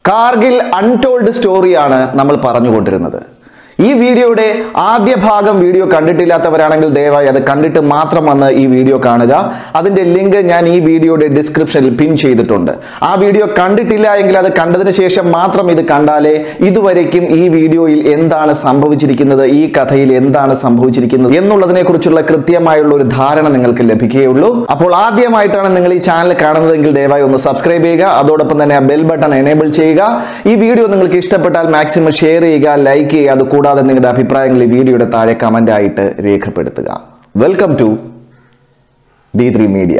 Kargil untold സ്റ്റോറിയാണ് നമ്മൾ പറഞ്ഞുകൊണ്ടിരുന്നത് ഈ വീഡിയോയുടെ ആദ്യ ഭാഗം വീഡിയോ കണ്ടിട്ടില്ലാത്തവരാണെങ്കിൽ ദയവായി അത് കണ്ടിട്ട് മാത്രം വന്ന് ഈ വീഡിയോ കാണുക അതിന്റെ ലിങ്ക് ഞാൻ ഈ വീഡിയോയുടെ ഡിസ്ക്രിപ്ഷനിൽ പിൻ ചെയ്തിട്ടുണ്ട് ആ വീഡിയോ കണ്ടിട്ടില്ല എങ്കിൽ അത് കണ്ടതിന് ശേഷം മാത്രം ഇത് കണ്ടാലേ ഇതുവരേക്കും ഈ വീഡിയോയിൽ എന്താണ് സംഭവിച്ചിരിക്കുന്നത് ഈ കഥയിൽ എന്താണ് സംഭവിച്ചിരിക്കുന്നത് എന്നുള്ളതിനെ കുറിച്ചുള്ള കൃത്യമായുള്ള ഒരു ധാരണ നിങ്ങൾക്ക് ലഭിക്കുകയുള്ളൂ അപ്പോൾ ആദ്യമായിട്ടാണ് നിങ്ങൾ ഈ ചാനൽ കാണുന്നതെങ്കിൽ ദയവായി ഒന്ന് സബ്സ്ക്രൈബ് ചെയ്യുക അതോടൊപ്പം തന്നെ ആ ബെൽ ബട്ടൺ എനേബിൾ ചെയ്യുക ഈ വീഡിയോ നിങ്ങൾക്ക് ഇഷ്ടപ്പെട്ടാൽ മാക്സിമം ഷെയർ ചെയ്യുക ലൈക്ക് ചെയ്യുക അത് കൂടാതെ നിങ്ങളുടെ അഭിപ്രായങ്ങൾ ഈ വീഡിയോയുടെ താഴെ കമന്റ് ആയിട്ട് രേഖപ്പെടുത്തുക welcome to D three media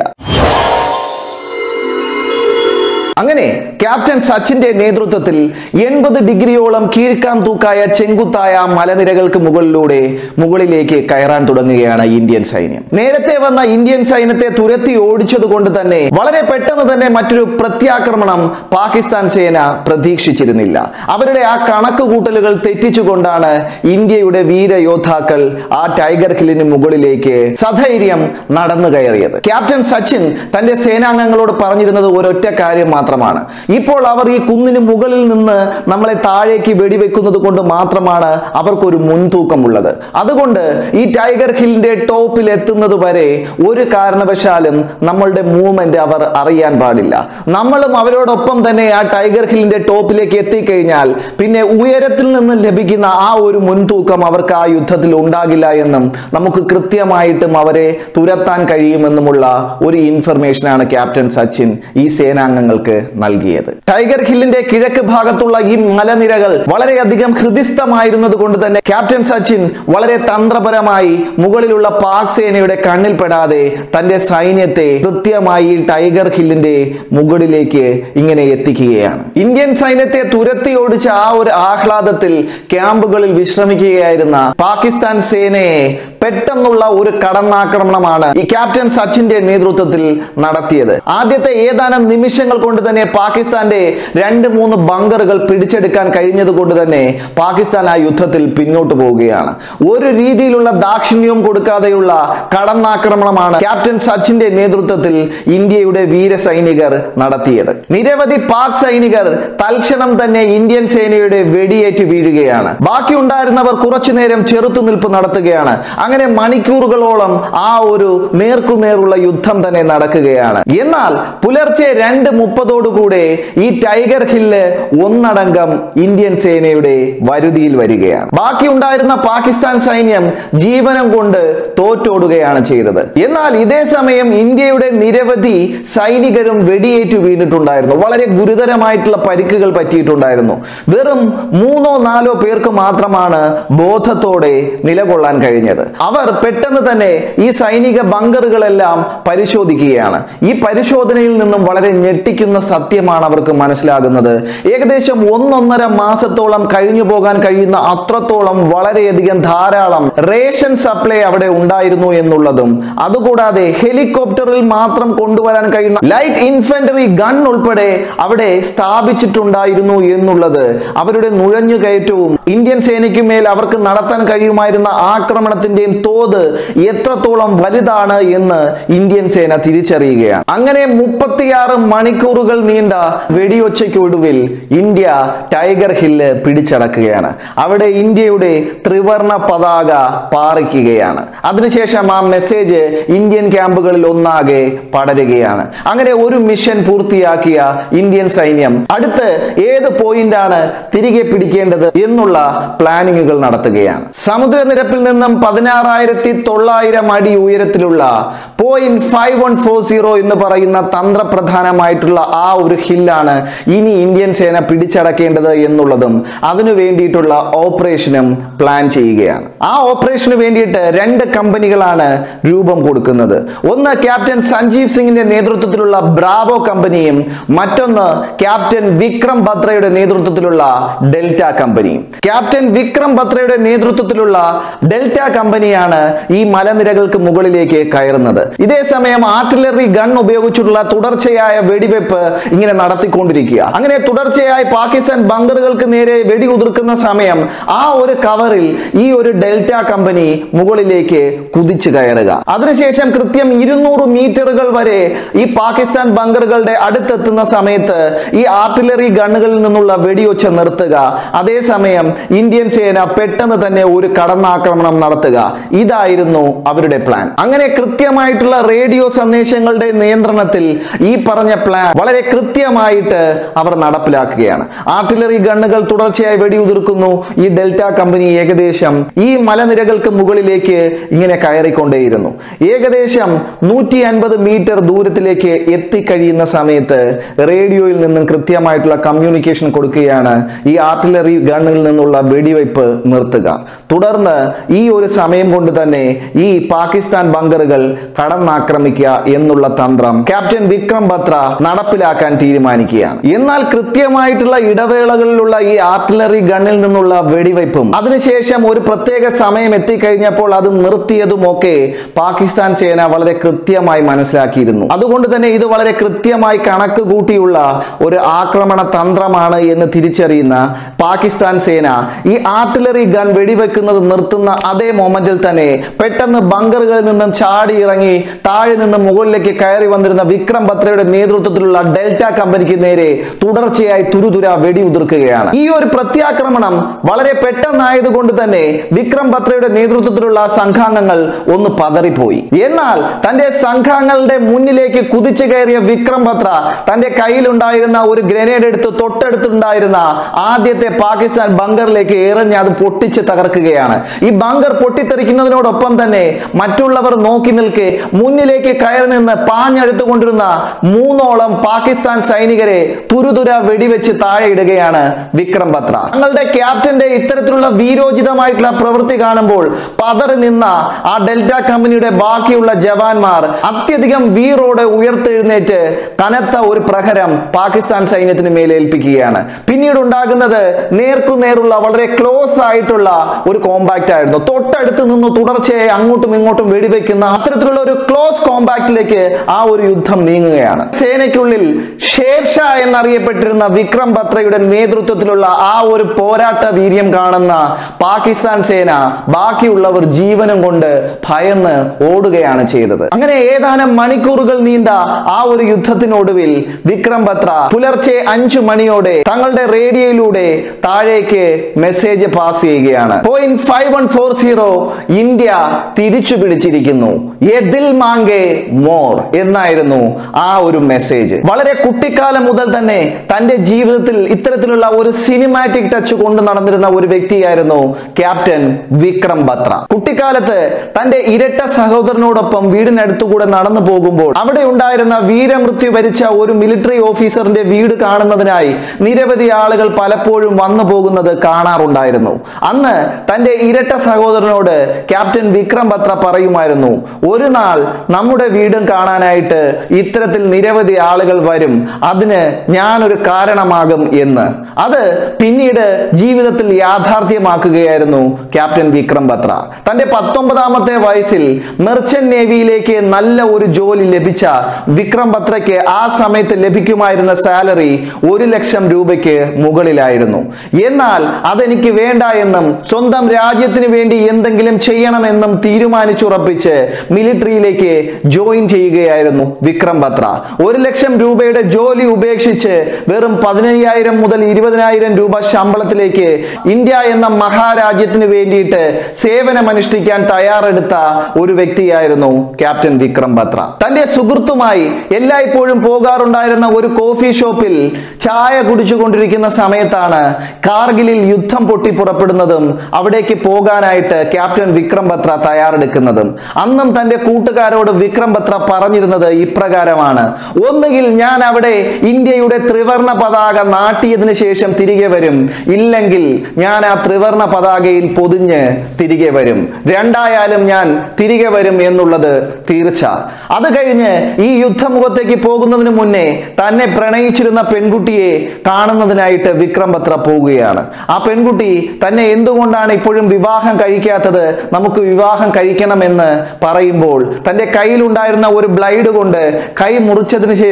അങ്ങനെ ക്യാപ്റ്റൻ സച്ചിന്റെ നേതൃത്വത്തിൽ എൺപത് ഡിഗ്രിയോളം കീഴ്ക്കാം തൂക്കായ ചെങ്കുത്തായ മലനിരകൾക്ക് മുകളിലൂടെ മുകളിലേക്ക് കയറാൻ തുടങ്ങുകയാണ് ഇന്ത്യൻ സൈന്യം നേരത്തെ വന്ന ഇന്ത്യൻ സൈന്യത്തെ തുരത്തി ഓടിച്ചതുകൊണ്ട് തന്നെ വളരെ പെട്ടെന്ന് തന്നെ മറ്റൊരു പ്രത്യാക്രമണം പാകിസ്ഥാൻ സേന പ്രതീക്ഷിച്ചിരുന്നില്ല അവരുടെ ആ കണക്ക് കൂട്ടലുകൾ തെറ്റിച്ചുകൊണ്ടാണ് ഇന്ത്യയുടെ വീരയോദ്ധാക്കൾ ആ ടൈഗർ ഹില്ലിന് മുകളിലേക്ക് സധൈര്യം നടന്നു കയറിയത് ക്യാപ്റ്റൻ സച്ചിൻ തന്റെ സേനാംഗങ്ങളോട് പറഞ്ഞിരുന്നത് ഒരൊറ്റ കാര്യം മാത്രമാണ് ഇപ്പോൾ അവർ ഈ കുന്നിന് മുകളിൽ നിന്ന് നമ്മളെ താഴേക്ക് വെടിവെക്കുന്നത് കൊണ്ട് മാത്രമാണ് അവർക്കൊരു മുൻതൂക്കമുള്ളത് അതുകൊണ്ട് ഈ ടൈഗർ ഹില്ലിന്റെ ടോപ്പിൽ എത്തുന്നത് വരെ ഒരു കാരണവശാലും നമ്മളുടെ മൂവ്മെന്റ് അവർ അറിയാൻ പാടില്ല നമ്മളും അവരോടൊപ്പം തന്നെ ആ ടൈഗർ ഹില്ലിന്റെ ടോപ്പിലേക്ക് എത്തിക്കഴിഞ്ഞാൽ പിന്നെ ഉയരത്തിൽ നിന്ന് ലഭിക്കുന്ന ആ ഒരു മുൻതൂക്കം അവർക്ക് ആ യുദ്ധത്തിൽ ഉണ്ടാകില്ല എന്നും നമുക്ക് കൃത്യമായിട്ടും അവരെ തുരത്താൻ കഴിയുമെന്നുമുള്ള ഒരു ഇൻഫർമേഷനാണ് ക്യാപ്റ്റൻ സച്ചിൻ ഈ സേനാംഗങ്ങൾക്ക് നൽകിയത് ടൈഗർ ഹില്ലിന്റെ കിഴക്ക് ഭാഗത്തുള്ള ഈ മലനിരകൾ വളരെയധികം ഹൃദിസ്ഥമായിരുന്നത് കൊണ്ട് തന്നെ ക്യാപ്റ്റൻ സച്ചിൻ വളരെ തന്ത്രപരമായി മുകളിലുള്ള പാക് സേനയുടെ കണ്ണിൽപ്പെടാതെ തന്റെ സൈന്യത്തെ കൃത്യമായി ഈ ടൈഗർ ഹില്ലിന്റെ മുകളിലേക്ക് ഇങ്ങനെ എത്തിക്കുകയാണ് ഇന്ത്യൻ സൈന്യത്തെ തുരത്തി ഓടിച്ച ആ ഒരു ആഹ്ലാദത്തിൽ ക്യാമ്പുകളിൽ വിശ്രമിക്കുകയായിരുന്ന പാകിസ്ഥാൻ സേനയെ പെട്ടെന്നുള്ള ഒരു കടന്നാക്രമണമാണ് ഈ ക്യാപ്റ്റൻ സച്ചിന്റെ നേതൃത്വത്തിൽ നടത്തിയത് ആദ്യത്തെ ഏതാനും നിമിഷങ്ങൾ കൊണ്ട് തന്നെ പാകിസ്ഥാന്റെ രണ്ട് മൂന്ന് ബങ്കറുകൾ പിടിച്ചെടുക്കാൻ കഴിഞ്ഞത് കൊണ്ട് തന്നെ പാകിസ്ഥാൻ ആ യുദ്ധത്തിൽ പിന്നോട്ട് പോവുകയാണ് ഒരു രീതിയിലുള്ള ദാക്ഷിണ്യവും കൊടുക്കാതെയുള്ള കടന്നാക്രമണമാണ് ക്യാപ്റ്റൻ സച്ചിന്റെ നേതൃത്വത്തിൽ ഇന്ത്യയുടെ വീര സൈനികർ നടത്തിയത് നിരവധി പാക് സൈനികർ തൽക്ഷണം തന്നെ ഇന്ത്യൻ സേനയുടെ വെടിയേറ്റ് വീഴുകയാണ് ബാക്കിയുണ്ടായിരുന്നവർ കുറച്ചുനേരം ചെറുത്തുനിൽപ്പ് നടത്തുകയാണ് അങ്ങനെ മണിക്കൂറുകളോളം ആ ഒരു നേർക്കുനേറുള്ള യുദ്ധം തന്നെ നടക്കുകയാണ് എന്നാൽ പുലർച്ചെ രണ്ട് മുപ്പതോടുകൂടെ ഈ ടൈഗർ ഹില്ല് ഒന്നടങ്കം ഇന്ത്യൻ സേനയുടെ വരുതിയിൽ വരികയാണ് ബാക്കിയുണ്ടായിരുന്ന പാകിസ്ഥാൻ സൈന്യം ജീവനം കൊണ്ട് തോറ്റോടുകയാണ് ചെയ്തത് എന്നാൽ ഇതേ സമയം ഇന്ത്യയുടെ നിരവധി സൈനികരും വെടിയേറ്റു വീണിട്ടുണ്ടായിരുന്നു വളരെ ഗുരുതരമായിട്ടുള്ള പരിക്കുകൾ പറ്റിയിട്ടുണ്ടായിരുന്നു വെറും മൂന്നോ നാലോ പേർക്ക് മാത്രമാണ് ബോധത്തോടെ നിലകൊള്ളാൻ കഴിഞ്ഞത് അവർ പെട്ടെന്ന് തന്നെ ഈ സൈനിക ബങ്കറുകളെല്ലാം പരിശോധിക്കുകയാണ് ഈ പരിശോധനയിൽ നിന്നും വളരെ ഞെട്ടിക്കുന്ന സത്യമാണ് അവർക്ക് മനസ്സിലാകുന്നത് ഏകദേശം ഒന്നൊന്നര മാസത്തോളം കഴിഞ്ഞു പോകാൻ കഴിയുന്ന അത്രത്തോളം വളരെയധികം ധാരാളം റേഷൻ സപ്ലൈ അവിടെ ഉണ്ടായിരുന്നു എന്നുള്ളതും അതുകൂടാതെ ഹെലികോപ്റ്ററിൽ മാത്രം കൊണ്ടുവരാൻ കഴിയുന്ന ലൈറ്റ് ഇൻഫൻട്രി ഗൺ ഉൾപ്പെടെ അവിടെ സ്ഥാപിച്ചിട്ടുണ്ടായിരുന്നു എന്നുള്ളത് അവരുടെ നുഴഞ്ഞുകയറ്റവും ഇന്ത്യൻ സേനയ്ക്ക് മേൽ അവർക്ക് നടത്താൻ കഴിയുമായിരുന്ന ആക്രമണത്തിന്റെയും തോത് എത്രത്തോളം വലുതാണ് എന്ന് ഇന്ത്യൻ സേന തിരിച്ചറിയുകയാണ് അങ്ങനെ മുപ്പത്തിയാറ് മണിക്കൂറുകൾ നീണ്ട വെടിയൊച്ചയ്ക്കൊടുവിൽ ഇന്ത്യ ടൈഗർ ഹില്ല് പിടിച്ചടക്കുകയാണ് അവിടെ ഇന്ത്യയുടെ ത്രിവർണ പതാക പാറിക്കുകയാണ് അതിനുശേഷം ആ മെസ്സേജ് ഇന്ത്യൻ ക്യാമ്പുകളിൽ ഒന്നാകെ പടരുകയാണ് അങ്ങനെ ഒരു മിഷൻ പൂർത്തിയാക്കിയ ഇന്ത്യൻ സൈന്യം അടുത്ത് ഏത് പോയിന്റാണ് തിരികെ പിടിക്കേണ്ടത് എന്നുള്ള പ്ലാനിങ്ങുകൾ നടത്തുകയാണ് സമുദ്രനിരപ്പിൽ നിന്നും പതിനാറായിരത്തി തൊള്ളായിരം അടി ഉയരത്തിലുള്ള point five one four zero എന്ന് പറയുന്ന തന്ത്രപ്രധാനമായിട്ടുള്ള ആ ഒരു ഹില്ലാണ് ഇനി ഇന്ത്യൻ സേന പിടിച്ചടക്കേണ്ടത് എന്നുള്ളതും അതിനു വേണ്ടിയിട്ടുള്ള ഓപ്പറേഷനും പ്ലാൻ ചെയ്യുകയാണ് ആ ഓപ്പറേഷന് വേണ്ടിയിട്ട് രണ്ട് കമ്പനികളാണ് രൂപം കൊടുക്കുന്നത് ഒന്ന് ക്യാപ്റ്റൻ സഞ്ജീവ് സിംഗിന്റെ നേതൃത്വത്തിലുള്ള ബ്രാവോ കമ്പനിയും മറ്റൊന്ന് ക്യാപ്റ്റൻ വിക്രം ബത്രയുടെ നേതൃത്വത്തിലുള്ള ഡെൽറ്റ കമ്പനിയും ക്യാപ്റ്റൻ വിക്രം ബത്രയുടെ നേതൃത്വത്തിലുള്ള ഡെൽറ്റ കമ്പനിയാണ് ഈ മലനിരകൾക്ക് മുകളിലേക്ക് കയറുന്നത് ഇതേ സമയം ആർട്ടിലറി ഗൺ ഉപയോഗിച്ചുള്ള തുടർച്ചയായ വെടിവെപ്പ് ഇങ്ങനെ നടത്തിക്കൊണ്ടിരിക്കുക അങ്ങനെ തുടർച്ചയായി പാകിസ്ഥാൻ ബങ്കറുകൾക്ക് നേരെ വെടിയുതിർക്കുന്ന സമയം ആ ഒരു കവറിൽ ഈ ഒരു ഡെൽറ്റ കമ്പനി മുകളിലേക്ക് കുതിച്ചു കയറുക അതിനുശേഷം കൃത്യം ഇരുന്നൂറ് മീറ്ററുകൾ വരെ ഈ പാകിസ്ഥാൻ ബങ്കറുകളുടെ അടുത്തെത്തുന്ന സമയത്ത് ഈ ആർട്ടിലറി ഗണ്ണുകളിൽ നിന്നുള്ള വെടിയൊച്ച നിർത്തുക അതേസമയം ഇന്ത്യൻ സേന പെട്ടെന്ന് തന്നെ ഒരു കടന്നാക്രമണം നടത്തുക ഇതായിരുന്നു അവരുടെ പ്ലാൻ അങ്ങനെ കൃത്യമായിട്ടുള്ള റേഡിയോ സന്ദേശങ്ങളുടെ നിയന്ത്രണത്തിൽ ഈ പറഞ്ഞ പ്ലാൻ വളരെ കൃത്യമായിട്ട് അവർ നടപ്പിലാക്കുകയാണ് ആർട്ടിലറി ഗണ്ണുകൾ തുടർച്ചയായി വെടിയുതിർക്കുന്നു ഈ ഡെൽറ്റ കമ്പനി ഏകദേശം ഈ മലനിരകൾക്ക് മുകളിലേക്ക് ഇങ്ങനെ കയറിക്കൊണ്ടേയിരുന്നു ഏകദേശം നൂറ്റി അൻപത് മീറ്റർ ദൂരത്തിലേക്ക് എത്തിക്കഴിയുന്ന സമയത്ത് റേഡിയോയിൽ നിന്നും കൃത്യമായിട്ടുള്ള കമ്മ്യൂണിക്കേഷൻ കൊടുക്കുകയാണ് ഈ ആർട്ടിലറി ഗണ്ണിൽ നിന്നുള്ള വെടിവയ്പ് നിർത്തുക തുടർന്ന് ഈ ഒരു സമയം കൊണ്ട് തന്നെ ഈ പാകിസ്ഥാൻ ബങ്കറുകൾ കടന്നാക്രമിക്കുക എന്നുള്ള തന്ത്രം ക്യാപ്റ്റൻ വിക്രം ബത്ര നടപ്പിലാക്കാൻ തീരുമാനിക്കുകയാണ് എന്നാൽ കൃത്യമായിട്ടുള്ള ഇടവേളകളിലുള്ള ഈ ആർട്ടിലറി ഗണ്ണിൽ നിന്നുള്ള വെടിവയ്പും അതിനുശേഷം ഒരു പ്രത്യേക സമയം എത്തിക്കഴിഞ്ഞപ്പോൾ അത് നിർത്തിയതുമൊക്കെ പാകിസ്ഥാൻ സേന വളരെ കൃത്യമായി മനസ്സിലാക്കിയിരുന്നു അതുകൊണ്ട് തന്നെ ഇത് വളരെ കൃത്യമായി കണക്ക് കൂട്ടിയുള്ള ഒരു ആക്രമണ തന്ത്രമാണ് എന്ന് തിരിച്ചറിയുന്ന പാകിസ്ഥാൻ സേന ഈ ആർട്ടിലറി ഗൺ വെടിവെക്കുന്നത് നിർത്തുന്ന അതേ മൊമെന്റിൽ തന്നെ പെട്ടെന്ന് ബങ്കറുകളിൽ നിന്നും ചാടി ഇറങ്ങി താഴെ നിന്ന് മുകളിലേക്ക് കയറി വന്നിരുന്ന വിക്രം ബത്രയുടെ നേതൃത്വത്തിലുള്ള ഡെൽറ്റ കമ്പനിക്ക് നേരെ തുടർച്ചയായി തുരുതുര വെടിയുതിർക്കുകയാണ് ഈ ഒരു പ്രത്യാക്രമണം വളരെ പെട്ടെന്നായതുകൊണ്ട് തന്നെ വിക്രം ബത്രയുടെ നേതൃത്വത്തിലുള്ള സംഘാംഗങ്ങൾ ഒന്ന് പതറിപ്പോയി എന്നാൽ തന്റെ സംഘാംഗങ്ങളുടെ മുന്നിലേക്ക് കുതിച്ചു കയറിയ വിക്രം ബത്ര തന്റെ കയ്യിലുണ്ടായിരുന്ന ഒരു ഗ്രനേഡ് എടുത്ത് തൊട്ടടുത്തുണ്ടായിരുന്ന ആദ്യത്തെ പാകിസ്ഥാൻ ബങ്കറിലേക്ക് എറിഞ്ഞ് അത് പൊട്ടിച്ച് തകർക്കുകയാണ് ഈ ബങ്കർ പൊട്ടിത്തെറിക്കുന്നതിനോടൊപ്പം തന്നെ മറ്റുള്ളവർ നോക്കി നിൽക്കെ മുന്നിലേക്ക് കയറി നിന്ന് പാഞ്ഞെടുത്തുകൊണ്ടിരുന്ന മൂന്നോളം പാകിസ്ഥാൻ സൈനികരെ തുരുതുര വെടിവെച്ച് താഴെ ഇടുകയാണ് വിക്രം ബത്ര തങ്ങളുടെ ക്യാപ്റ്റന്റെ ഇത്തരത്തിലുള്ള വീരോചിതമായിട്ടുള്ള പ്രവൃത്തി കാണുമ്പോൾ പതറി നിന്ന ആ ഡെൽറ്റ കമ്പനിയുടെ ബാക്കിയുള്ള ജവാന്മാർ അത്യധികം വീറോടെ ഉയർത്തെഴുന്നേറ്റ് കനത്ത ഒരു പ്രഹരം പാകിസ്ഥാൻ സൈന്യത്തിന് മേലെ ഏൽപ്പിക്കുകയാണ് പിന്നീട് ഉണ്ടാകുന്നത് നേർക്കുനേറുള്ള വളരെ ക്ലോസ് ആയിട്ടുള്ള ഒരു കോമ്പാക്റ്റ് ആയിരുന്നു തൊട്ടടുത്ത് നിന്ന് തുടർച്ചയായി അങ്ങോട്ടും ഇങ്ങോട്ടും വെടിവെക്കുന്ന അത്തരത്തിലുള്ള ഒരു ക്ലോസ് കോമ്പാക്റ്റിലേക്ക് ആ ഒരു യുദ്ധം നീങ്ങുകയാണ് സേനയ്ക്കുള്ളിൽ ഷേർഷാ എന്നറിയപ്പെട്ടിരുന്ന വിക്രം ബത്രയുടെ നേതൃത്വത്തിലുള്ള ആ ഒരു പോരാട്ട വീര്യം കാണുന്ന പാകിസ്ഥാൻ സേന ബാക്കിയുള്ളവർ ജീവനും കൊണ്ട് ഭയന്ന് ഓടുകയാണ് ചെയ്തത് അങ്ങനെ ഏതാനും മണിക്കൂറുകൾ നീണ്ട ആ ഒരു യുദ്ധത്തിനൊടുവിൽ വിക്രം ബത്ര പുലർച്ചെ അഞ്ചു മണിയോടെ തങ്ങളുടെ റേഡിയോയിലൂടെ താഴേക്ക് മെസ്സേജ് പാസ് ചെയ്യുകയാണ് point five one four zero India തിരിച്ചു പിടിച്ചിരിക്കുന്നു എതിൽ മാങ്കെ മോർ എന്നായിരുന്നു ആ ഒരു മെസ്സേജ് വളരെ കുട്ടിക്കാലം മുതൽ തന്നെ തന്റെ ജീവിതത്തിൽ ഇത്തരത്തിലുള്ള ഒരു സിനിമാറ്റിക് ടച്ച് കൊണ്ട് നടന്നിരുന്ന ഒരു വ്യക്തിയായിരുന്നു ക്യാപ്റ്റൻ വിക്രം ബത്ര കുട്ടിക്കാലത്ത് തന്റെ ഇരട്ട സഹോദരനോടൊപ്പം വീടിനടുത്തുകൂടെ നടന്നു പോകുമ്പോൾ അവിടെ ഉണ്ടായിരുന്ന വീരമൃത്യു വരിച്ച ഒരു മിലിറ്ററി ഓഫീസറിന്റെ വീട് കാണുന്നതിനായി നിരവധി ആളുകൾ പലപ്പോഴും വന്നു പോകുന്നത് കാണാറുണ്ടായിരുന്നു അന്ന് തന്റെ ഇരട്ട സഹോദരനോട് ക്യാപ്റ്റൻ വിക്രം ബത്ര പറയുമായിരുന്നു ഒരു നാൾ നമ്മുടെ വീടും കാണാനായിട്ട് ഇത്തരത്തിൽ നിരവധി ആളുകൾ വരും അതിന് ഞാനൊരു കാരണമാകും എന്ന് അത് പിന്നീട് ജീവിതത്തിൽ യാഥാർത്ഥ്യമാക്കുകയായിരുന്നു ക്യാപ്റ്റൻ വിക്രം ബത്ര തന്റെ പത്തൊമ്പതാമത്തെ വയസ്സിൽ മെർച്ചന്റ് നേവിയിലേക്ക് നല്ല ഒരു ജോലി ലഭിച്ച വിക്രം ബത്രയ്ക്ക് ആ സമയത്ത് ലഭിക്കുമായിരുന്ന സാലറി ഒരു ലക്ഷം രൂപയ്ക്ക് മുകളിലായിരുന്നു എന്നാൽ അതെനിക്ക് വേണ്ട എന്നും സ്വന്തം രാജ്യത്തിന് വേണ്ടി എന്തെങ്കിലും ചെയ്യണമെന്നും തീരുമാനിച്ചുറപ്പിച്ച് മിലിറ്ററിയിലേക്ക് ജോയിൻ ചെയ്യുകയായിരുന്നു വിക്രം ബത്ര ഒരു ലക്ഷം രൂപയുടെ ജോലി ഉപേക്ഷിച്ച് വെറും പതിനയ്യായിരം മുതൽ ഇരുപതിനായിരം രൂപ ശമ്പളത്തിലേക്ക് ഇന്ത്യ എന്ന മഹാരാജ്യത്തിന് വേണ്ടിയിട്ട് സേവനമനുഷ്ഠിക്കാൻ തയ്യാറെടുത്ത ഒരു വ്യക്തിയായിരുന്നു ക്യാപ്റ്റൻ വിക്രം ബത്ര തന്റെ സുഹൃത്തുമായി എല്ലായ്പ്പോഴും പോകാറുണ്ടായിരുന്ന ഒരു കോഫി ഷോപ്പിൽ ചായ കുടിച്ചുകൊണ്ടിരിക്കുന്ന സമയത്താണ് കാർഗിലിൽ യുദ്ധം പൊട്ടി പുറപ്പെടുന്നതും അവിടേക്ക് പോകാനായിട്ട് ക്യാപ്റ്റൻ വിക്രം ബത്ര തയ്യാറെടുക്കുന്നതും അന്നും തന്റെ കൂട്ടുകാരോട് വിക്രം ബത്ര പറഞ്ഞിരുന്നത് ഇപ്രകാരമാണ് ഒന്നുകിൽ ഞാൻ അവിടെ ഇന്ത്യയുടെ ത്രിവർണ പതാക നാട്ടിയതിനു ശേഷം തിരികെ വരും ഇല്ലെങ്കിൽ ഞാൻ ആ ത്രിവർണ പതാകയിൽ പൊതിഞ്ഞ് തിരികെ വരും രണ്ടായാലും ഞാൻ തിരികെ വരും എന്നുള്ളത് തീർച്ച അത് കഴിഞ്ഞ് ഈ യുദ്ധമുഖത്തേക്ക് പോകുന്നതിന് മുന്നേ തന്നെ പ്രണയിച്ചിരുന്ന പെൺകുട്ടിയെ കാണുന്നതിനായിട്ട് വിക്രം ബത്ര പോവുകയാണ് ആ പെൺകുട്ടി തന്നെ എന്തുകൊണ്ടാണ് ഇപ്പോഴും വിവാഹം കഴിക്കാത്തത് നമുക്ക് വിവാഹം കഴിക്കണമെന്ന് പറയുമ്പോൾ തന്റെ കയ്യിലുണ്ടായിരുന്ന ഒരു ബ്ലൈഡ് കൊണ്ട് കൈ മുറിച്ചതിന് ശേഷം ആ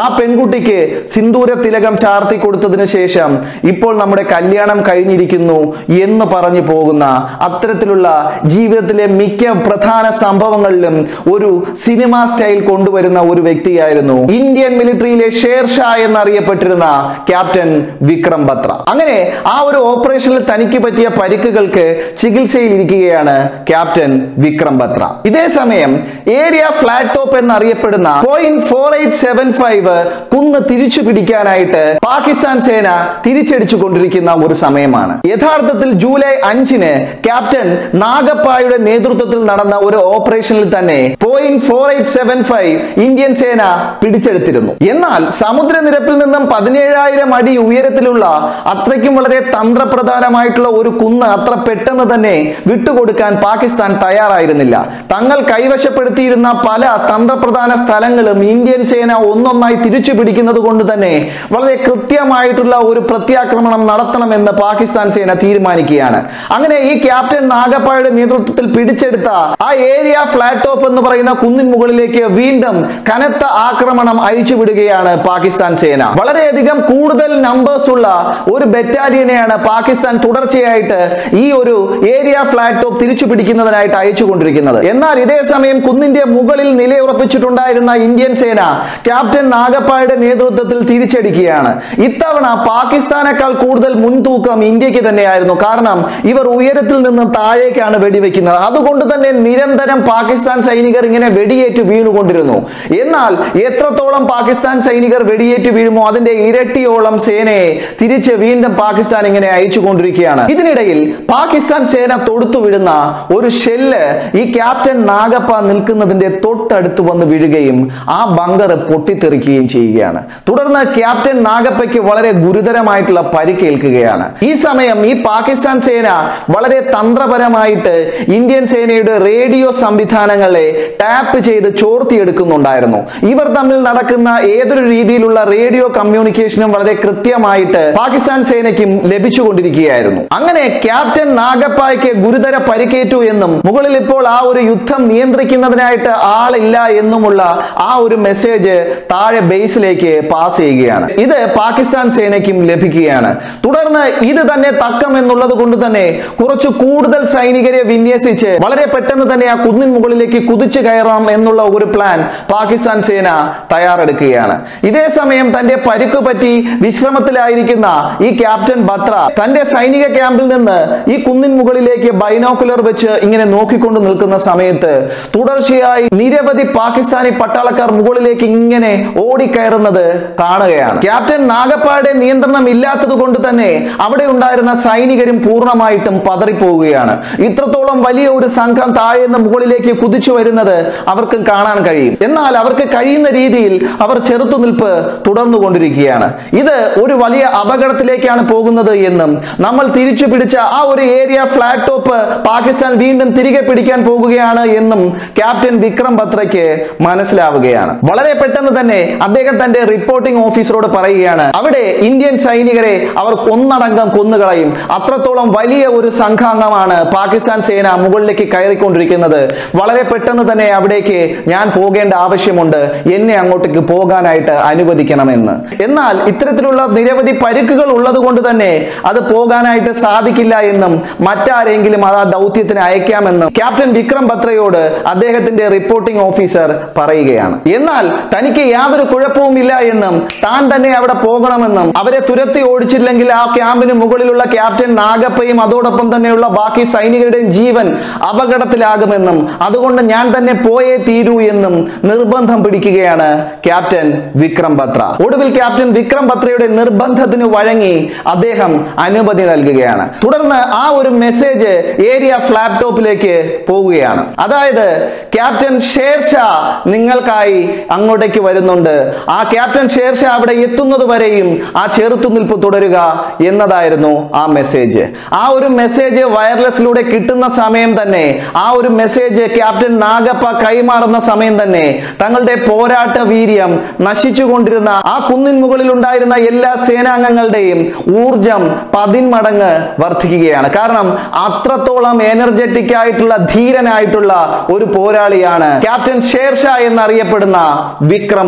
പെൺകുട്ടിക്ക് സിന്ദൂര തിലകം ചാർത്തി കൊടുത്തതിന് ശേഷം ഇപ്പോൾ നമ്മുടെ കല്യാണം കഴിഞ്ഞിരിക്കുന്നു എന്ന് പറഞ്ഞു പോകുന്ന അത്തരത്തിലുള്ള ജീവിതത്തിലെ മിക്ക പ്രധാന സംഭവങ്ങളിലും ഒരു സിനിമ സ്റ്റൈൽ കൊണ്ടുവരുന്ന ഒരു വ്യക്തിയായിരുന്നു ഇന്ത്യൻ മിലിറ്ററിയിലെ ഷേർഷാ എന്നറിയപ്പെട്ടിരുന്ന ക്യാപ്റ്റൻ വിക്രം ബത്ര അങ്ങനെ ആ ഒരു ഓപ്പറേഷനിൽ തനിക്ക് പറ്റിയ പരിക്കുകൾക്ക് ചികിത്സയിൽ ഇരിക്കുകയാണ് ക്യാപ്റ്റൻ വിക്രം ബത്ര ഇതേ സമയം ഏരിയ ഫ്ലാറ്റ് ടോപ്പ് എന്നറിയപ്പെടുന്ന point four eight seven five കുന്ന് തിരിച്ചു പിടിക്കാനായിട്ട് പാകിസ്ഥാൻ സേന തിരിച്ചടിച്ചു കൊണ്ടിരിക്കുന്ന ഒരു സമയമാണ് യഥാർത്ഥത്തിൽ ജൂലൈ അഞ്ചിന് ക്യാപ്റ്റൻ നാഗപ്പായുടെ നേതൃത്വത്തിൽ നടന്ന ഒരു ഓപ്പറേഷനിൽ തന്നെ point four eight seven five Indian സേന പിടിച്ചെടുത്തിരുന്നു എന്നാൽ സമുദ്രനിരപ്പിൽ നിന്നും പതിനേഴായിരം അടി ഉയരത്തിലുള്ള അത്രയ്ക്കും വളരെ തന്ത്രപ്രധാനമായിട്ടുള്ള ഒരു കുന്ന് അത്ര പെട്ടെന്ന് തന്നെ വിട്ടുകൊടുക്കാൻ പാകിസ്ഥാൻ തയ്യാറായിരുന്നില്ല തങ്ങൾ കൈവശപ്പെടുത്തിയിരുന്ന പല തന്ത്രപ്രധാന സ്ഥലങ്ങളും ഇന്ത്യൻ സേന ഒന്നൊന്നായി തിരിച്ചു പിടിക്കുന്നത് കൊണ്ട് തന്നെ വളരെ കൃത്യമായിട്ടുള്ള ഒരു പ്രത്യാക്രമണം നടത്തണമെന്ന് പാകിസ്ഥാൻ സേന തീരുമാനിക്കുകയാണ് അങ്ങനെ ഈ ക്യാപ്റ്റൻ നാഗപ്പായുടെ നേതൃത്വത്തിൽ പിടിച്ചെടുത്ത ആ ഏരിയ ഫ്ലാറ്റ് ടോപ്പ് എന്ന് പറയുന്ന കുന്നിൻ മുകളിലേക്ക് വീണ്ടും കനത്ത ആക്രമണം അഴിച്ചുവിടുകയാണ് പാകിസ്ഥാൻ സേന വളരെയധികം കൂടുതൽ നമ്പേഴ്സ് ഉള്ള ഒരു ബറ്റാലിയനെയാണ് പാകിസ്ഥാൻ തുടർച്ചയായിട്ട് ഈ ഒരു ഏരിയ ഫ്ലാറ്റ് ടോപ്പ് തിരിച്ചു പിടിക്കുന്നതിനായിട്ട് അയച്ചുകൊണ്ടിരിക്കുന്നത് എന്നാൽ ഇതേ സമയം കുന്നിന്റെ മുകളിൽ നിലയുറപ്പിച്ചിട്ടുണ്ടായിരുന്ന ഇന്ത്യൻ സേന ക്യാപ്റ്റൻ നാഗപ്പായുടെ നേതൃത്വത്തിൽ തിരിച്ചടിക്കുകയാണ് ഇത്തവണ പാകിസ്ഥാനേക്കാൾ കൂടുതൽ മുൻതൂക്കം ഇന്ത്യക്ക് തന്നെയായിരുന്നു കാരണം ഇവർ ഉയരത്തിൽ നിന്ന് താഴേക്കാണ് വെടിവെക്കുന്നത് അതുകൊണ്ട് തന്നെ നിരന്തരം പാകിസ്ഥാൻ സൈനികർ ഇങ്ങനെ വെടിയേറ്റ് വീണുകൊണ്ടിരുന്നു എന്നാൽ എത്രത്തോളം പാകിസ്ഥാൻ സൈനികർ വെടിയേറ്റ് വീഴുമോ അതിന്റെ ഇരട്ടിയോളം സേനയെ തിരിച്ച് വീണ്ടും പാകിസ്ഥാൻ ഇങ്ങനെ അയച്ചുകൊണ്ടിരിക്കുകയാണ് ഇതിനിടയിൽ പാകിസ്ഥാൻ സേന തൊടുത്തുവിടുന്ന ഒരു ഷെല്ല് ഈ ക്യാപ്റ്റൻ നാഗപ്പ നിൽക്കുന്നതിന്റെ തൊട്ടടുത്ത് വന്ന് വീഴുകയും ആ ബങ്കർ പൊട്ടിത്തെറിക്കുകയും ചെയ്യുകയാണ് തുടർന്ന് ക്യാപ്റ്റൻ നാഗപ്പയ്ക്ക് വളരെ ഗുരുതരമായിട്ടുള്ള പരിക്കേൽക്കുകയാണ് ഈ സമയം ഈ പാകിസ്ഥാൻ സേന വളരെ തന്ത്രപരമായിട്ട് ഇന്ത്യൻ സേനയുടെ റേഡിയോ സംവിധാനങ്ങളെ ടാപ്പ് ചെയ്ത് ചോർത്തിയെടുക്കുന്നുണ്ടായിരുന്നു ഇവർ തമ്മിൽ നടക്കുന്ന ഏതൊരു രീതിയിലുള്ള റേഡിയോ കമ്മ്യൂണിക്കേഷനും വളരെ കൃത്യമായിട്ട് പാകിസ്ഥാൻ സേനയ്ക്കും ലഭിച്ചുകൊണ്ടിരിക്കുകയായിരുന്നു അങ്ങനെ ക്യാപ്റ്റൻ നാഗപ്പായ്ക്ക് ഗുരുതര പരിക്കേറ്റു എന്നും മുകളിൽ ഇപ്പോൾ ആ ഒരു യുദ്ധം നിയന്ത്രിക്കുന്നതിനായിട്ട് ആളില്ല എന്നുമുള്ള ആ ഒരു മെസ്സേജ് താഴെ ബേസിലേക്ക് പാസ് ചെയ്യുകയാണ് ഇത് പാകിസ്ഥാൻ സേനയ്ക്കും ലഭിക്കുകയാണ് തുടർന്ന് ഇത് തന്നെ തക്കം എന്നുള്ളത് കൊണ്ട് തന്നെ കുറച്ച് കൂടുതൽ സൈനികരെ വിന്യസിച്ച് വളരെ പെട്ടെന്ന് തന്നെ ആ കുന്നിൻ മുകളിലേക്ക് കുതിച്ചു കയറാം എന്നുള്ള ഒരു പ്ലാൻ പാകിസ്ഥാൻ സേന തയ്യാറെടുക്കുകയാണ് ഇതേ സമയം തന്റെ പരിക്ക് പറ്റി വിശ്രമത്തിലായിരിക്കുന്ന ഈ ക്യാപ്റ്റൻ ബത്ര തന്റെ സൈനിക ക്യാമ്പിൽ നിന്ന് ഈ കുന്നിൻ മുകളിലേക്ക് ബൈനോക്കുലർ വെച്ച് ഇങ്ങനെ നോക്കിക്കൊണ്ട് നിൽക്കുന്ന സമയത്ത് തുടർച്ചയായി നിരവധി പാകിസ്ഥാനി പട്ടാളക്കാർ മുകളിലേക്ക് ഇങ്ങനെ ഓടിക്കയറുന്നത് കാണുകയാണ് ക്യാപ്റ്റൻ നാഗപ്പായുടെ നിയന്ത്രണം ഇല്ലാത്തത് കൊണ്ട് തന്നെ അവിടെ ഉണ്ടായിരുന്ന സൈനികരും പൂർണ്ണമായിട്ടും പതറിപ്പോവുകയാണ് ഇത്രത്തോളം വലിയ ഒരു സംഘം താഴെ നിന്ന് മുകളിലേക്ക് കുതിച്ചു വരുന്നത് അവർക്ക് കാണാൻ കഴിയും എന്നാൽ അവർക്ക് കഴിയുന്ന രീതിയിൽ അവർ ചെറുത്തുനിൽപ്പ് തുടർന്നുകൊണ്ടിരിക്കുകയാണ് ഇത് ഒരു വലിയ അപകടത്തിലേക്കാണ് പോകുന്നത് എന്നും നമ്മൾ തിരിച്ചു പിടിച്ച ആ ഒരു ഏരിയ ഫ്ലാറ്റ് ടോപ്പ് പാകിസ്ഥാൻ വീണ്ടും തിരികെ പിടിക്കാൻ പോകുകയാണ് എന്നും ക്യാപ്റ്റൻ വിക്രം ബത്രയ്ക്ക് മനസ്സിലാവുകയാണ് വളരെ പെട്ടെന്ന് തന്നെ അദ്ദേഹം തന്റെ റിപ്പോർട്ടിംഗ് ഓഫീസറോട് പറയുകയാണ് അവിടെ ഇന്ത്യൻ സൈനികരെ അവർ ഒന്നടങ്കം കൊന്നുകളയും അത്രത്തോളം വലിയ ഒരു സംഘാംഗമാണ് പാകിസ്ഥാൻ സേന മുകളിലേക്ക് കയറിക്കൊണ്ടിരിക്കുന്നത് വളരെ പെട്ടെന്ന് തന്നെ അവിടേക്ക് ഞാൻ പോകേണ്ട ആവശ്യമുണ്ട് എന്നെ അങ്ങോട്ടേക്ക് പോകാനായിട്ട് അനുവദിക്കണമെന്ന് എന്നാൽ ഇത്തരത്തിലുള്ള നിരവധി പരുക്കുകൾ ഉള്ളത് കൊണ്ട് തന്നെ അത് പോകാനായിട്ട് സാധിക്കില്ല എന്നും മറ്റാരെങ്കിലും അത് ആ ദൗത്യത്തിന് അയക്കാമെന്നും ക്യാപ്റ്റൻ വിക്രം ബത്രയോട് അദ്ദേഹത്തിന്റെ റിപ്പോർട്ടിംഗ് ഓഫീസർ പറയുകയാണ് എന്നാൽ തനിക്ക് യാതൊരു കുഴപ്പവുമില്ല എന്നും താൻ തന്നെ അവിടെ പോകണമെന്നും അവരെ തുരത്തി ഓടിച്ചില്ലെങ്കിൽ ആ ക്യാമ്പിന് മുകളിലുള്ള ക്യാപ്റ്റൻ നാഗപ്പയും അതോടൊപ്പം തന്നെയുള്ള ബാക്കി സൈനികരുടെയും ജീവൻ അപകടത്തിലാകുമെന്നും അതുകൊണ്ട് ഞാൻ തന്നെ പോയേ തീരൂ എന്നും നിർബന്ധം പിടിക്കുകയാണ് ക്യാപ്റ്റൻ വിക്രം ബത്ര ഒടുവിൽ ക്യാപ്റ്റൻ വിക്രം ബത്രയുടെ നിർബന്ധത്തിന് വഴങ്ങി അദ്ദേഹം അനുമതി നൽകുകയാണ് തുടർന്ന് ആ ഒരു മെസ്സേജ് ഏരിയ ഫ്ലാപ് ടോപ്പിലേക്ക് പോവുകയാണ് അതായത് ക്യാപ്റ്റൻ ഷേർഷാ നിങ്ങൾക്കായി അങ്ങോട്ടേക്ക് വരുന്നുണ്ട് ആ ക്യാപ്റ്റൻ ഷേർഷാ അവിടെ എത്തുന്നത് വരെയും ആ ചെറുത്തുനിൽപ്പ് തുടരുക എന്നതായിരുന്നു ആ മെസ്സേജ് ആ ഒരു മെസ്സേജ് വയർലെസ്സിലൂടെ കിട്ടുന്ന സമയം തന്നെ ആ ഒരു മെസ്സേജ് ക്യാപ്റ്റൻ നാഗപ്പ കൈമാറുന്ന സമയം തന്നെ തങ്ങളുടെ പോരാട്ട വീര്യം നശിച്ചുകൊണ്ടിരുന്ന ആ കുന്നിൻ മുകളിൽ ഉണ്ടായിരുന്ന എല്ലാ സേനാംഗങ്ങളുടെയും ഊർജം പതിന്മടങ്ങ് വർദ്ധിക്കുകയാണ് കാരണം അത്രത്തോളം എനർജറ്റിക് ആയിട്ടുള്ള ധീരനായിട്ടുള്ള ഒരു പോരാളിയാണ് ക്യാപ്റ്റൻ ഷേർഷാ എന്നറിയപ്പെടുന്ന വിക്രം ബത്ര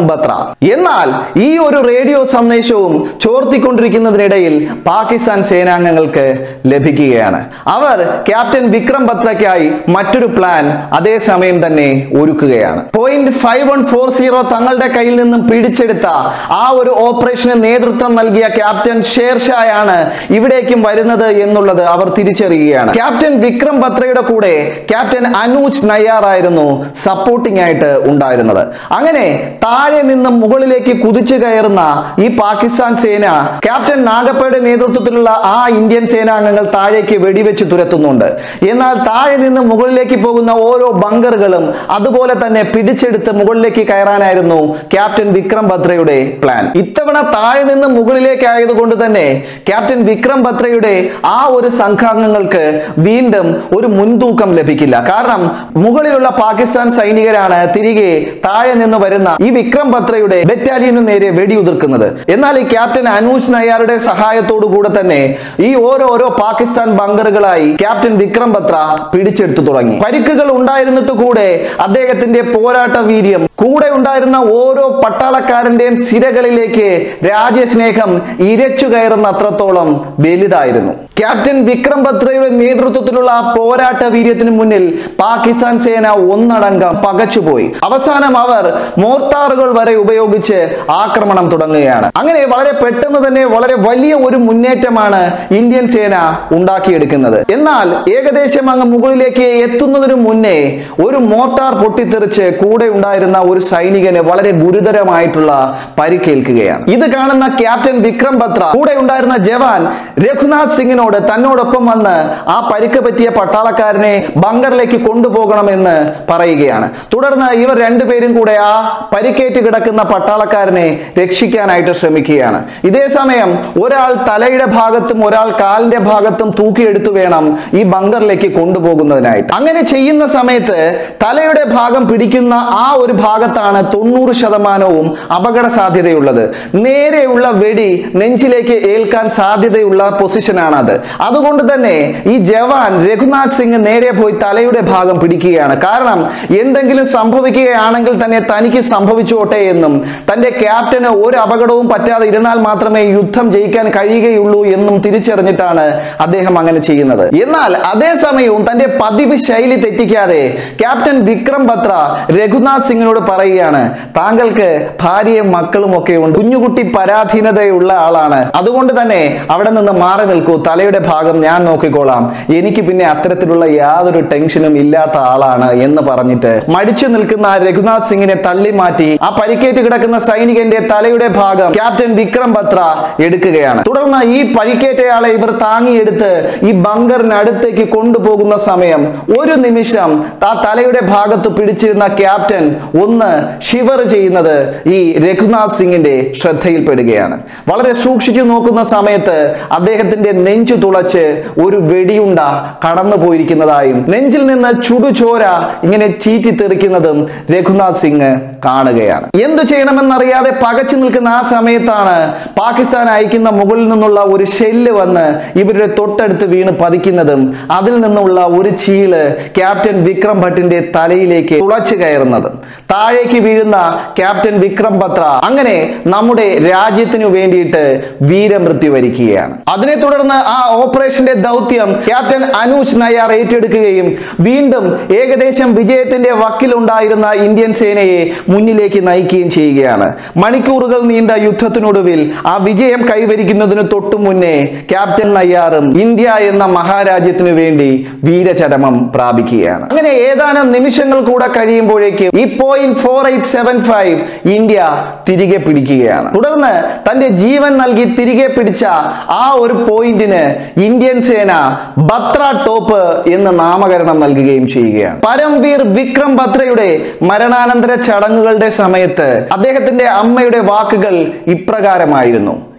എന്നാൽ ഈ ഒരു റേഡിയോ സന്ദേശവും ചോർത്തിക്കൊണ്ടിരിക്കുന്നതിനിടയിൽ പാകിസ്ഥാൻ സേനാംഗങ്ങൾക്ക് ലഭിക്കുകയാണ് അവർ ക്യാപ്റ്റൻ വിക്രം ബത്രയ്ക്കായി മറ്റൊരു പ്ലാൻ അതേസമയം തന്നെ ഒരുക്കുകയാണ് point five one four zero തങ്ങളുടെ കയ്യിൽ നിന്നും പിടിച്ചെടുത്ത ആ ഒരു ഓപ്പറേഷന് നേതൃത്വം നൽകിയ ക്യാപ്റ്റൻ ഷേർഷായാണ് ഇവിടേക്കും വരുന്നത് എന്നുള്ളത് അവർ തിരിച്ചറിയുകയാണ് ക്യാപ്റ്റൻ വിക്രം ബത്രയുടെ കൂടെ ക്യാപ്റ്റൻ അനൂജ് നയ്യാർ ആയിരുന്നു സപ്പോർട്ടിംഗ് ആയിട്ട് ഉണ്ടായിരുന്നത് അങ്ങനെ താഴെ നിന്നും മുകളിലേക്ക് കുതിച്ചു കയറുന്ന ഈ പാകിസ്ഥാൻ സേന ക്യാപ്റ്റൻ നാഗപ്പയുടെ നേതൃത്വത്തിലുള്ള ആ ഇന്ത്യൻ സേനാംഗങ്ങൾ താഴേക്ക് വെടിവെച്ച് തുരത്തുന്നുണ്ട് എന്നാൽ താഴെ നിന്ന് മുകളിലേക്ക് പോകുന്ന ഓരോ ബങ്കറുകളും അതുപോലെ തന്നെ പിടിച്ചെടുത്ത് മുകളിലേക്ക് കയറാനായിരുന്നു ക്യാപ്റ്റൻ വിക്രം ബത്രയുടെ പ്ലാൻ ഇത്തവണ താഴെ നിന്ന് മുകളിലേക്ക് ആയതുകൊണ്ട് തന്നെ ക്യാപ്റ്റൻ വിക്രം ബത്രയുടെ ആ ഒരു സംഘാംഗങ്ങൾക്ക് വീണ്ടും ഒരു മുൻതൂക്കം ലഭിക്കില്ല കാരണം മുകളിലുള്ള പാകിസ്ഥാൻ സൈനികരാണ് തിരികെ താഴെ നിന്ന് വരുന്ന ഈ വിക്രം ബത്രയുടെ ബറ്റാലിയനു നേരെ വെടിയുതിർക്കുന്നത് എന്നാൽ ഈ ക്യാപ്റ്റൻ അനൂജ് നയ്യാറുടെ സഹായത്തോടു കൂടെ തന്നെ ഈ ഓരോരോ പാകിസ്ഥാൻ ബങ്കറുകളായി ക്യാപ്റ്റൻ വിക്രം ബത്ര പിടിച്ചെടുത്തു തുടങ്ങി പരിക്കുകൾ ഉണ്ടായിരുന്നിട്ട് കൂടെ അദ്ദേഹത്തിന്റെ പോരാട്ട വീര്യം കൂടെ ഉണ്ടായിരുന്ന ഓരോ പട്ടാളക്കാരന്റെയും സിരകളിലേക്ക് രാജ്യസ്നേഹം ഇരച്ചു കയറുന്ന അത്രത്തോളം വലുതായിരുന്നു ക്യാപ്റ്റൻ വിക്രം ബത്രയുടെ നേതൃത്വത്തിലുള്ള ആ പോരാട്ട വീര്യത്തിന് മുന്നിൽ പാകിസ്ഥാൻ സേന ഒന്നടങ്കം പകച്ചുപോയി അവസാനം അവർ മോർട്ടാറുകൾ വരെ ഉപയോഗിച്ച് ആക്രമണം തുടങ്ങുകയാണ് അങ്ങനെ വളരെ പെട്ടെന്ന് തന്നെ വളരെ വലിയ ഒരു മുന്നേറ്റമാണ് ഇന്ത്യൻ സേന ഉണ്ടാക്കിയെടുക്കുന്നത് എന്നാൽ ഏകദേശം അങ്ങ് മുകളിലേക്ക് എത്തുന്നതിനു മുന്നേ ഒരു മോർട്ടാർ പൊട്ടിത്തെറിച്ച് കൂടെ ഉണ്ടായിരുന്ന ഒരു സൈനികന് വളരെ ഗുരുതരമായിട്ടുള്ള പരിക്കേൽക്കുകയാണ് ഇത് കാണുന്ന ക്യാപ്റ്റൻ വിക്രം ബത്ര കൂടെ ഉണ്ടായിരുന്ന ജവാൻ രഘുനാഥ് സിംഗിനോട് തന്നോടൊപ്പം വന്ന് ആ പരിക്ക് പറ്റിയ പട്ടാളക്കാരനെ ബങ്കറിലേക്ക് കൊണ്ടുപോകണമെന്ന് പറയുകയാണ് തുടർന്ന് ഇവർ രണ്ടുപേരും കൂടെ ആ പരിക്കേറ്റ് കിടക്കുന്ന പട്ടാളക്കാരനെ രക്ഷിക്കാനായിട്ട് ശ്രമിക്കുകയാണ് ഇതേ സമയം ഒരാൾ തലയുടെ ഭാഗത്തും ഒരാൾ കാലിന്റെ ഭാഗത്തും തൂക്കിയെടുത്തു വേണം ഈ ബങ്കറിലേക്ക് കൊണ്ടുപോകുന്നതിനായിട്ട് അങ്ങനെ ചെയ്യുന്ന സമയത്ത് തലയുടെ ഭാഗം പിടിക്കുന്ന ആ ഒരു ഭാഗത്താണ് തൊണ്ണൂറ് ശതമാനവും അപകട സാധ്യതയുള്ളത് നേരെയുള്ള വെടി നെഞ്ചിലേക്ക് ഏൽക്കാൻ സാധ്യതയുള്ള പൊസിഷനാണ് അത് അതുകൊണ്ട് തന്നെ ഈ ജവാൻ രഘുനാഥ് സിംഗ് നേരെ പോയി തലയുടെ ഭാഗം പിടിക്കുകയാണ് കാരണം എന്തെങ്കിലും സംഭവിക്കുകയാണെങ്കിൽ തന്നെ തനിക്ക് സംഭവിച്ചോട്ടെ എന്നും തന്റെ ക്യാപ്റ്റന് ഒരു അപകടവും പറ്റാതെ ഇരുന്നാൽ മാത്രമേ യുദ്ധം ജയിക്കാൻ കഴിയുകയുള്ളൂ എന്നും തിരിച്ചറിഞ്ഞിട്ടാണ് അദ്ദേഹം അങ്ങനെ ചെയ്യുന്നത് എന്നാൽ അതേസമയവും തന്റെ പതിവ് ശൈലി തെറ്റിക്കാതെ ക്യാപ്റ്റൻ വിക്രം ബത്ര രഘുനാഥ് സിംഗിനോട് പറയുകയാണ് താങ്കൾക്ക് ഭാര്യയും മക്കളും ഒക്കെ ഉണ്ട് കുഞ്ഞുകുട്ടി പരാധീനതയുള്ള ആളാണ് അതുകൊണ്ട് തന്നെ അവിടെ നിന്ന് മാറി നിൽക്കൂ തലയുടെ ഭാഗം ഞാൻ നോക്കിക്കോളാം എനിക്ക് പിന്നെ അത്തരത്തിലുള്ള യാതൊരു ടെൻഷനും ഇല്ലാത്ത ആളാണ് എന്ന് പറഞ്ഞിട്ട് മടിച്ചു നിൽക്കുന്ന ആ രഘുനാഥ് സിംഗിനെ തള്ളി മാറ്റി ആ പരിക്കേറ്റ് കിടക്കുന്ന സൈനികന്റെ തലയുടെ ഭാഗം ക്യാപ്റ്റൻ വിക്രം ബത്ര എടുക്കുകയാണ് തുടർന്ന് ഈ പരിക്കേറ്റയാളെ ഇവർ താങ്ങിയെടുത്ത് ഈ ബങ്കറിനടുത്തേക്ക് കൊണ്ടുപോകുന്ന സമയം ഒരു നിമിഷം ആ തലയുടെ ഭാഗത്ത് പിടിച്ചിരുന്ന ക്യാപ്റ്റൻ ഒന്ന് ഷിവർ ചെയ്യുന്നത് ഈ രഘുനാഥ് സിംഗിന്റെ ശ്രദ്ധയിൽപ്പെടുകയാണ് വളരെ സൂക്ഷിച്ചു നോക്കുന്ന സമയത്ത് അദ്ദേഹത്തിന്റെ നെഞ്ചു തുളച്ച് ഒരു വെടിയുണ്ട കടന്നു പോയിരിക്കുന്നതായും നെഞ്ചിൽ നിന്ന് ചുടുചോര ഇങ്ങനെ ചീറ്റി തെറിക്കുന്നതും രഘുനാഥ് സിംഗ് കാണുകയാണ് എന്തു ചെയ്യണമെന്നറിയാതെ പകച്ചു നിൽക്കുന്ന ആ സമയത്താണ് പാകിസ്ഥാൻ അയക്കുന്ന മുകളിൽ നിന്നുള്ള ഒരു ഷെല്ല് വന്ന് ഇവരുടെ തൊട്ടടുത്ത് വീണ് പതിക്കുന്നതും അതിൽ നിന്നുള്ള ഒരു ചീള് ക്യാപ്റ്റൻ വിക്രം ഭട്ടിന്റെ തലയിലേക്ക് തുളച്ചു കയറുന്നതും താഴേക്ക് വീഴുന്ന ക്യാപ്റ്റൻ വിക്രം ബത്ര അങ്ങനെ നമ്മുടെ രാജ്യത്തിനു വേണ്ടിയിട്ട് വീരമൃത്യു വരിക്കുകയാണ് അതിനെ തുടർന്ന് ആ ഓപ്പറേഷന്റെ ദൗത്യം ക്യാപ്റ്റൻ അനൂജ് നയ്യാർ ഏറ്റെടുക്കുകയും വീണ്ടും ഏകദേശം വിജയത്തിന്റെ വക്കിലുണ്ടായിരുന്ന ഇന്ത്യൻ സേനയെ മുന്നിലേക്ക് നയിക്കുകയും ചെയ്യുകയാണ് മണിക്കൂറുകൾ നീണ്ട യുദ്ധത്തിനൊടുവിൽ ആ വിജയം കൈവരിക്കുന്നതിന് തൊട്ടു മുന്നേ ക്യാപ്റ്റൻ നയ്യാറും ഇന്ത്യ എന്ന മഹാരാജ്യത്തിനു വേണ്ടി വീരചരമം പ്രാപിക്കുകയാണ് അങ്ങനെ ഏതാനും നിമിഷങ്ങൾ കൂടെ കഴിയുമ്പോഴേക്കും ഈ point four eight seven five India തിരികെ പിടിക്കുകയാണ് തുടർന്ന് തന്റെ ജീവൻ നൽകി തിരികെ പിടിച്ച ആ ഒരു പോയിന്റിന് ഇന്ത്യൻ സേന ബത്ര ടോപ്പ് എന്ന് നാമകരണം നൽകുകയും ചെയ്യുകയാണ് പരംവീർ വിക്രം ബത്രയുടെ മരണാനന്തര ചടങ്ങുകളുടെ സമയത്ത് അദ്ദേഹത്തിന്റെ അമ്മയുടെ വാക്കുകൾ ഇപ്രകാരമായിരുന്നു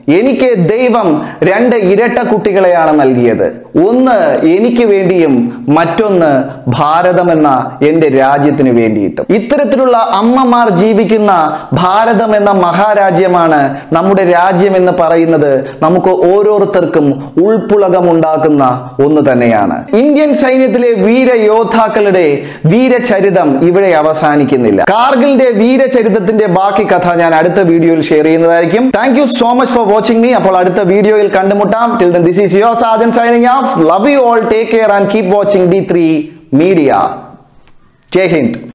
എനിക്ക് ദൈവം രണ്ട് ഇരട്ട കുട്ടികളെയാണ് നൽകിയത് ഒന്ന് എനിക്ക് വേണ്ടിയും മറ്റൊന്ന് ഭാരതം എന്ന എൻ്റെ രാജ്യത്തിന് വേണ്ടിയിട്ടും ഇത്തരത്തിലുള്ള അമ്മമാർ ജീവിക്കുന്ന ഭാരതം എന്ന മഹാരാജ്യമാണ് നമ്മുടെ രാജ്യം എന്ന് പറയുന്നത് നമുക്ക് ഓരോരുത്തർക്കും ഉൾപ്പുളകമുണ്ടാക്കുന്ന ഒന്ന് തന്നെയാണ് ഇന്ത്യൻ സൈന്യത്തിലെ വീരയോദ്ധാക്കളുടെ വീരചരിതം ഇവിടെ അവസാനിക്കുന്നില്ല കാർഗിലിന്റെ വീരചരിതത്തിന്റെ ബാക്കി കഥ ഞാൻ അടുത്ത വീഡിയോയിൽ ഷെയർ ചെയ്യുന്നതായിരിക്കും thank you so much for watching me അപ്പോൾ അടുത്ത വീഡിയോയിൽ കണ്ടുമുട്ടാം till this is your Sajan signing off love you all take care and keep watching D three media Jai Hind